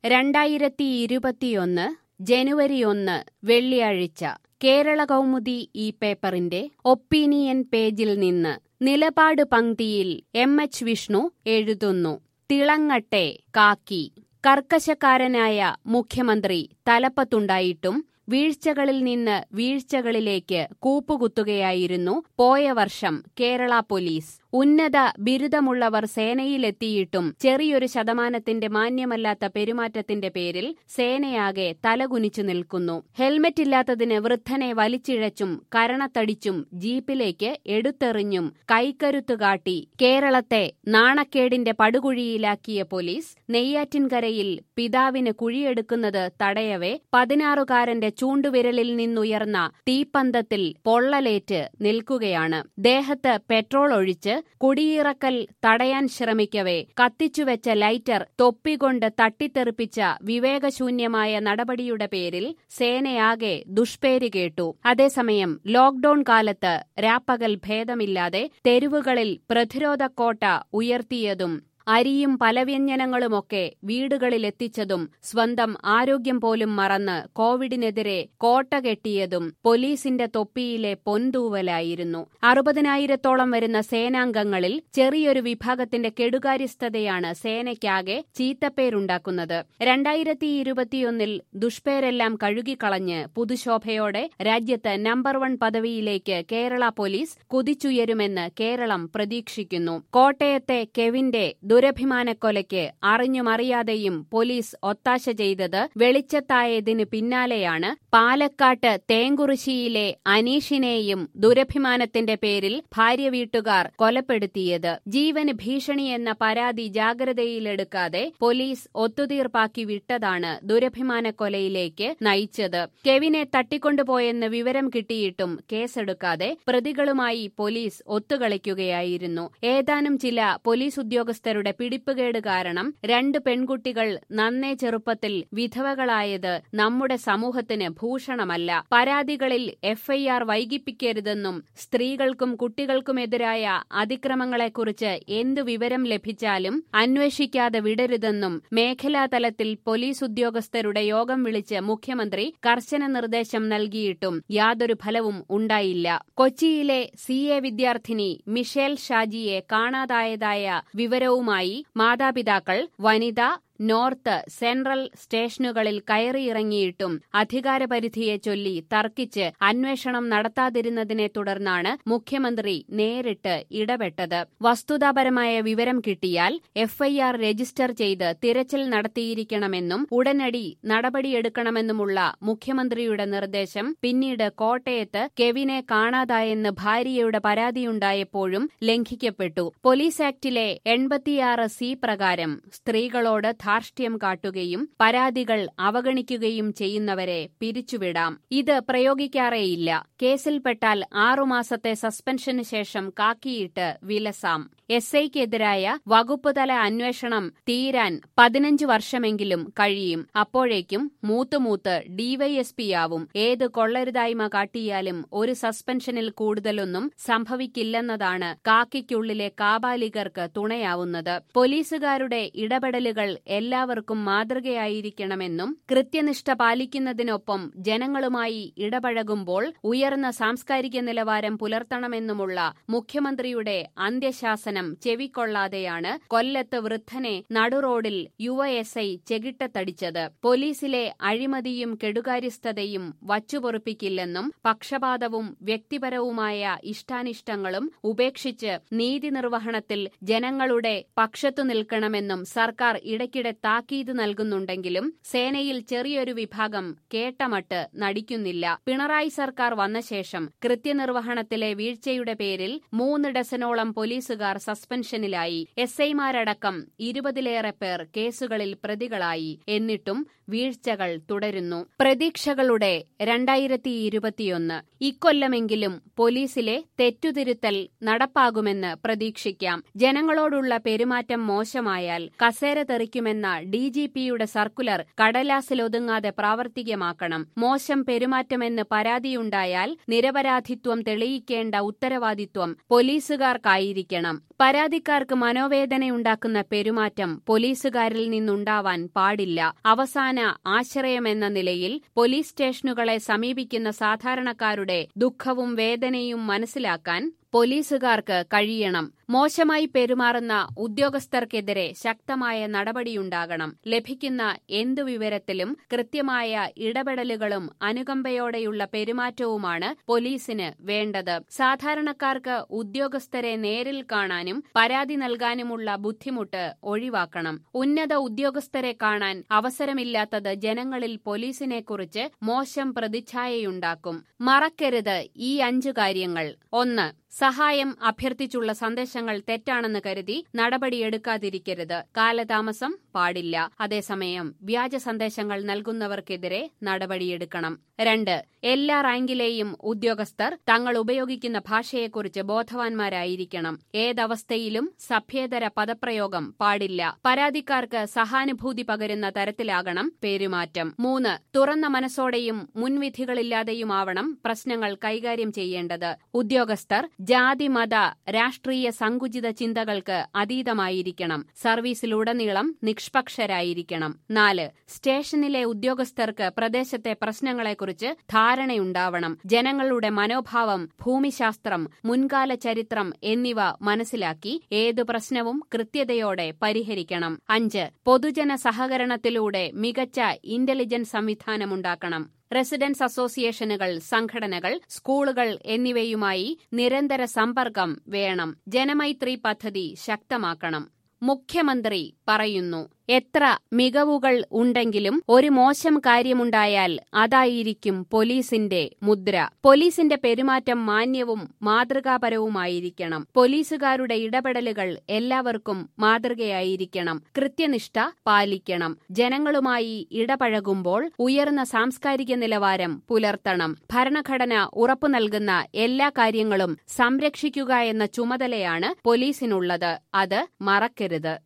രണ്ടായിരത്തി ഇരുപത്തിയൊന്ന് ജനുവരി ഒന്ന് വെള്ളിയാഴ്ച കേരള കൗമുദി ഈ പേപ്പറിന്റെ ഒപ്പീനിയൻ പേജിൽ നിന്ന് നിലപാട് പങ്ക്തിയിൽ എം എച്ച് വിഷ്ണു എഴുതുന്നു തിളങ്ങട്ടെ കാക്കി കർക്കശക്കാരനായ മുഖ്യമന്ത്രി തലപ്പത്തുണ്ടായിട്ടും വീഴ്ചകളിൽ നിന്ന് വീഴ്ചകളിലേക്ക് കൂപ്പുകുത്തുകയായിരുന്നു പോയ വർഷം കേരള പോലീസ് ഉന്നത ബിരുദമുള്ളവർ സേനയിലെത്തിയിട്ടും ചെറിയൊരു ശതമാനത്തിന്റെ മാന്യമല്ലാത്ത പെരുമാറ്റത്തിന്റെ പേരിൽ സേനയാകെ തലകുനിച്ചു നിൽക്കുന്നു ഹെൽമറ്റില്ലാത്തതിന് വൃദ്ധനെ വലിച്ചിഴച്ചും കരണത്തടിച്ചും ജീപ്പിലേക്ക് എടുത്തെറിഞ്ഞും കൈക്കരുത്തു കാട്ടി കേരളത്തെ നാണക്കേടിന്റെ പടുകുഴിയിലാക്കിയ പോലീസ് നെയ്യാറ്റിൻകരയിൽ പിതാവിന് കുഴിയെടുക്കുന്നത് തടയവേ പതിനാറുകാരന്റെ ചൂണ്ടുവിരലിൽ നിന്നുയർന്ന തീപ്പന്തത്തിൽ പൊള്ളലേറ്റ് നിൽക്കുകയാണ് ദേഹത്ത് പെട്രോൾ ഒഴിച്ച് കുടിയിറക്കൽ തടയാൻ ശ്രമിക്കവേ കത്തിച്ചുവെച്ച ലൈറ്റർ തൊപ്പികൊണ്ട് തട്ടിത്തെറിപ്പിച്ച വിവേകശൂന്യമായ നടപടിയുടെ പേരിൽ സേനയാകെ ദുഷ്പേര് കേട്ടു അതേസമയം ലോക്ഡൌൺ കാലത്ത് രാപ്പകൽ ഭേദമില്ലാതെ തെരുവുകളിൽ പ്രതിരോധക്കോട്ട ഉയർത്തിയതും അരിയും പലവ്യഞ്ജനങ്ങളുമൊക്കെ വീടുകളിലെത്തിച്ചതും സ്വന്തം ആരോഗ്യം പോലും മറന്ന് കോവിഡിനെതിരെ കോട്ട കെട്ടിയതും പോലീസിന്റെ തൊപ്പിയിലെ പൊൻതൂവലായിരുന്നു അറുപതിനായിരത്തോളം വരുന്ന സേനാംഗങ്ങളിൽ ചെറിയൊരു വിഭാഗത്തിന്റെ കെടുകാര്യസ്ഥതയാണ് സേനയ്ക്കാകെ ചീത്തപ്പേരുണ്ടാക്കുന്നത് രണ്ടായിരത്തി ഇരുപത്തിയൊന്നിൽ ദുഷ്പേരെല്ലാം കഴുകിക്കളഞ്ഞ് പുതുശോഭയോടെ രാജ്യത്ത് നമ്പർ വൺ പദവിയിലേക്ക് കേരള പോലീസ് കുതിച്ചുയരുമെന്ന് കേരളം പ്രതീക്ഷിക്കുന്നു കോട്ടയത്തെ കെവിന്റെ ദുരഭിമാനക്കൊലയ്ക്ക് അറിഞ്ഞുമറിയാതെയും പോലീസ് ഒത്താശ ചെയ്തത് വെളിച്ചത്തായതിനു പിന്നാലെയാണ് പാലക്കാട്ട് തേങ്കുറിശിയിലെ അനീഷിനെയും ദുരഭിമാനത്തിന്റെ പേരിൽ ഭാര്യ വീട്ടുകാർ കൊലപ്പെടുത്തിയത് ജീവന് ഭീഷണി എന്ന പരാതി ജാഗ്രതയിലെടുക്കാതെ പോലീസ് ഒത്തുതീർപ്പാക്കി വിട്ടതാണ് ദുരഭിമാനക്കൊലയിലേക്ക് നയിച്ചത് കെവിനെ തട്ടിക്കൊണ്ടുപോയെന്ന് വിവരം കിട്ടിയിട്ടും കേസെടുക്കാതെ പ്രതികളുമായി പോലീസ് ഒത്തുകളിക്കുകയായിരുന്നു ഏതാനും ചില പോലീസ് ഉദ്യോഗസ്ഥരുടെ പിടിപ്പുകേട് കാരണം രണ്ട് പെൺകുട്ടികൾ നന്നേ ചെറുപ്പത്തിൽ വിധവകളായത് നമ്മുടെ സമൂഹത്തിന് ഭൂഷണമല്ല പരാതികളിൽ എഫ്ഐആർ വൈകിപ്പിക്കരുതെന്നും സ്ത്രീകൾക്കും കുട്ടികൾക്കുമെതിരായ അതിക്രമങ്ങളെക്കുറിച്ച് എന്തു വിവരം ലഭിച്ചാലും അന്വേഷിക്കാതെ വിടരുതെന്നും മേഖലാതലത്തിൽ പോലീസ് ഉദ്യോഗസ്ഥരുടെ യോഗം വിളിച്ച് മുഖ്യമന്ത്രി കർശന നിർദ്ദേശം നൽകിയിട്ടും യാതൊരു ഫലവും ഉണ്ടായില്ല കൊച്ചിയിലെ സി എ വിദ്യാർത്ഥിനി മിഷേൽ ഷാജിയെ കാണാതായതായ വിവരവുമായി മാതാപിതാക്കൾ വനിത നോർത്ത് സെൻട്രൽ സ്റ്റേഷനുകളിൽ കയറിയിറങ്ങിയിട്ടും അധികാരപരിധിയെ ചൊല്ലി തർക്കിച്ച് അന്വേഷണം നടത്താതിരുന്നതിനെ തുടർന്നാണ് മുഖ്യമന്ത്രി നേരിട്ട് ഇടപെട്ടത് വസ്തുതാപരമായ വിവരം കിട്ടിയാൽ എഫ്ഐആർ രജിസ്റ്റർ ചെയ്ത് തിരച്ചിൽ നടത്തിയിരിക്കണമെന്നും ഉടനടി നടപടിയെടുക്കണമെന്നുമുള്ള മുഖ്യമന്ത്രിയുടെ നിർദ്ദേശം പിന്നീട് കോട്ടയത്ത് കെവിനെ കാണാതായെന്ന് ഭാര്യയുടെ പരാതിയുണ്ടായപ്പോഴും ലംഘിക്കപ്പെട്ടു പോലീസ് ആക്ടിലെ എൺപത്തിയാറ് സി പ്രകാരം സ്ത്രീകളോട് ധാർഷ്ട്യം കാട്ടുകയും പരാതികൾ അവഗണിക്കുകയും ചെയ്യുന്നവരെ പിരിച്ചുവിടാം ഇത് പ്രയോഗിക്കാറേയില്ല കേസിൽപ്പെട്ടാൽ ആറുമാസത്തെ സസ്പെൻഷന് ശേഷം കാക്കിയിട്ട് വിലസാം എസ് ഐക്കെതിരായ വകുപ്പുതല അന്വേഷണം തീരാൻ പതിനഞ്ച് വർഷമെങ്കിലും കഴിയും അപ്പോഴേക്കും മൂത്തുമൂത്ത് ഡിവൈഎസ്പിയാവും ഏത് കൊള്ളരുതായ്മ കാട്ടിയാലും ഒരു സസ്പെൻഷനിൽ കൂടുതലൊന്നും സംഭവിക്കില്ലെന്നതാണ് കാക്കിക്കുള്ളിലെ കാബാലികർക്ക് തുണയാവുന്നത് പോലീസുകാരുടെ ഇടപെടലുകൾ എല്ലാവർക്കും മാതൃകയായിരിക്കണമെന്നും കൃത്യനിഷ്ഠ പാലിക്കുന്നതിനൊപ്പം ജനങ്ങളുമായി ഇടപഴകുമ്പോൾ ഉയർന്ന സാംസ്കാരിക നിലവാരം പുലർത്തണമെന്നുമുള്ള മുഖ്യമന്ത്രിയുടെ അന്ത്യശാസനം ചെവിക്കൊള്ളാതെയാണ് കൊല്ലത്ത് വൃദ്ധനെ നടുറോഡിൽ യുവ എസ് ഐ ചെകിട്ടത്തടിച്ചത് പോലീസിലെ അഴിമതിയും കെടുകാര്യസ്ഥതയും വച്ചുപൊറുപ്പിക്കില്ലെന്നും പക്ഷപാതവും വ്യക്തിപരവുമായ ഇഷ്ടാനിഷ്ടങ്ങളും ഉപേക്ഷിച്ച് നീതി നിർവഹണത്തിൽ ജനങ്ങളുടെ പക്ഷത്തു നിൽക്കണമെന്നും സർക്കാർ ഇടയ്ക്കിടെ താക്കീത് നൽകുന്നുണ്ടെങ്കിലും സേനയിൽ ചെറിയൊരു വിഭാഗം കേട്ടമട്ട് നടിക്കുന്നില്ല പിണറായി സർക്കാർ വന്ന ശേഷം കൃത്യനിർവഹണത്തിലെ വീഴ്ചയുടെ പേരിൽ മൂന്ന് ഡസനോളം പോലീസുകാർ സസ്പെൻഷനിലായി എസ് ഐമാരടക്കം ഇരുപതിലേറെ പേർ കേസുകളിൽ പ്രതികളായി എന്നിട്ടും വീഴ്ചകൾ തുടരുന്നു പ്രതീക്ഷകളുടെ രണ്ടായിരത്തി ഇരുപത്തിയൊന്ന് ഇക്കൊല്ലമെങ്കിലും പോലീസിലെ തെറ്റുതിരുത്തൽ നടപ്പാകുമെന്ന് പ്രതീക്ഷിക്കാം ജനങ്ങളോടുള്ള പെരുമാറ്റം മോശമായാൽ കസേര തെറിക്കുമെന്ന ഡിജിപിയുടെ സർക്കുലർ കടലാസിലൊതുങ്ങാതെ പ്രാവർത്തികമാക്കണം മോശം പെരുമാറ്റമെന്ന് പരാതിയുണ്ടായാൽ നിരപരാധിത്വം തെളിയിക്കേണ്ട ഉത്തരവാദിത്വം പോലീസുകാർക്കായിരിക്കണം പരാതിക്കാർക്ക് മനോവേദനയുണ്ടാക്കുന്ന പെരുമാറ്റം പോലീസുകാരിൽ നിന്നുണ്ടാവാൻ പാടില്ല അവസാന ആശ്രയമെന്ന നിലയിൽ പോലീസ് സ്റ്റേഷനുകളെ സമീപിക്കുന്ന സാധാരണക്കാരുടെ ദുഃഖവും വേദനയും മനസ്സിലാക്കാൻ പോലീസുകാർക്ക് കഴിയണം മോശമായി പെരുമാറുന്ന ഉദ്യോഗസ്ഥർക്കെതിരെ ശക്തമായ നടപടിയുണ്ടാകണം ലഭിക്കുന്ന എന്തു വിവരത്തിലും കൃത്യമായ ഇടപെടലുകളും അനുകമ്പയോടെയുള്ള പെരുമാറ്റവുമാണ് പോലീസിന് വേണ്ടത് സാധാരണക്കാർക്ക് ഉദ്യോഗസ്ഥരെ നേരിൽ കാണാനും പരാതി നൽകാനുമുള്ള ബുദ്ധിമുട്ട് ഒഴിവാക്കണം ഉന്നത ഉദ്യോഗസ്ഥരെ കാണാൻ അവസരമില്ലാത്തത് ജനങ്ങളിൽ പോലീസിനെക്കുറിച്ച് മോശം പ്രതിച്ഛായയുണ്ടാക്കും മറക്കരുത് ഈ അഞ്ചു കാര്യങ്ങൾ ഒന്ന് സഹായം അഭ്യർത്ഥിച്ചുള്ള സന്ദേശങ്ങൾ തെറ്റാണെന്ന് കരുതി നടപടിയെടുക്കാതിരിക്കരുത് കാലതാമസം പാടില്ല അതേസമയം വ്യാജ സന്ദേശങ്ങൾ നൽകുന്നവർക്കെതിരെ നടപടിയെടുക്കണം രണ്ട് എല്ലാ റാങ്കിലെയും ഉദ്യോഗസ്ഥർ തങ്ങൾ ഉപയോഗിക്കുന്ന ഭാഷയെക്കുറിച്ച് ബോധവാന്മാരായിരിക്കണം ഏതവസ്ഥയിലും സഭ്യേതര പദപ്രയോഗം പാടില്ല പരാതിക്കാർക്ക് സഹാനുഭൂതി പകരുന്ന തരത്തിലാകണം പെരുമാറ്റം മൂന്ന് തുറന്ന മനസ്സോടെയും മുൻവിധികളില്ലാതെയുമാവണം പ്രശ്നങ്ങൾ കൈകാര്യം ചെയ്യേണ്ടത് ഉദ്യോഗസ്ഥർ ജാതി മത രാഷ്ട്രീയ സങ്കുചിത ചിന്തകൾക്ക് അതീതമായിരിക്കണം സർവീസിലുടനീളം നിഷ്പക്ഷരായിരിക്കണം നാല് സ്റ്റേഷനിലെ ഉദ്യോഗസ്ഥർക്ക് പ്രദേശത്തെ പ്രശ്നങ്ങളെക്കുറിച്ച് ധാരണയുണ്ടാവണം ജനങ്ങളുടെ മനോഭാവം ഭൂമിശാസ്ത്രം മുൻകാല ചരിത്രം എന്നിവ മനസ്സിലാക്കി ഏതു പ്രശ്നവും കൃത്യതയോടെ പരിഹരിക്കണം അഞ്ച് പൊതുജന സഹകരണത്തിലൂടെ മികച്ച ഇന്റലിജൻസ് സംവിധാനമുണ്ടാക്കണം റെസിഡൻസ് അസോസിയേഷനുകൾ സംഘടനകൾ സ്കൂളുകൾ എന്നിവയുമായി നിരന്തര സമ്പർക്കം വേണം ജനമൈത്രി പദ്ധതി ശക്തമാക്കണം മുഖ്യമന്ത്രി പറയുന്നു എത്ര മികവുകൾ ഉണ്ടെങ്കിലും ഒരു മോശം കാര്യമുണ്ടായാൽ അതായിരിക്കും പോലീസിന്റെ മുദ്ര പോലീസിന്റെ പെരുമാറ്റം മാന്യവും മാതൃകാപരവുമായിരിക്കണം പോലീസുകാരുടെ ഇടപെടലുകൾ എല്ലാവർക്കും മാതൃകയായിരിക്കണം കൃത്യനിഷ്ഠ പാലിക്കണം ജനങ്ങളുമായി ഇടപഴകുമ്പോൾ ഉയർന്ന സാംസ്കാരിക നിലവാരം പുലർത്തണം ഭരണഘടന ഉറപ്പു നൽകുന്ന എല്ലാ കാര്യങ്ങളും സംരക്ഷിക്കുക എന്ന ചുമതലയാണ് പോലീസിനുള്ളത് അത് മറക്കരുത്